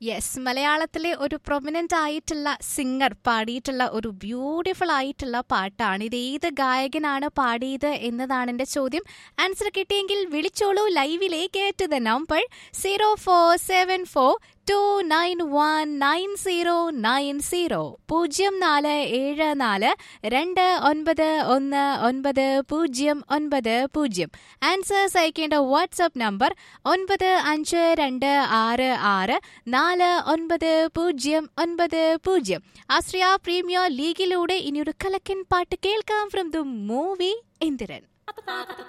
yes മലയാളത്തിലെ ഒരു prominent ആയിട്ടുള്ള സിംഗർ പാടിയിട്ടുള്ള ഒരു ബ്യൂട്ടിഫുൾ ആയിട്ടുള്ള പാട്ടാണ് ഇത് ഏത് ഗായകനാണ് പാടിയത് എന്നതാണ് എന്റെ ചോദ്യം ആൻസർ കിട്ടിയെങ്കിൽ വിളിച്ചോളൂ ലൈവിലേക്ക് to the number zero four seven four two nine one nine zero nine zero പൂജ്യം നാല് ഏഴ് നാല് രണ്ട് ഒൻപത് ഒന്ന് ഒൻപത് പൂജ്യം ഒൻപത് പൂജ്യം ആൻസേഴ്സ് അയക്കേണ്ട വാട്സ്ആപ്പ് നമ്പർ ഒൻപത് അഞ്ച് രണ്ട് ആറ് ആറ് നാല് ഒൻപത് പൂജ്യം ഒൻപത് പൂജ്യം ആശ്രയ പ്രീമിയർ ലീഗിലൂടെ ഇനിയൊരു കലക്കൻ പാട്ട് കേൾക്കാം ഫ്രം ദ മൂവി ഇന്ദിരൻ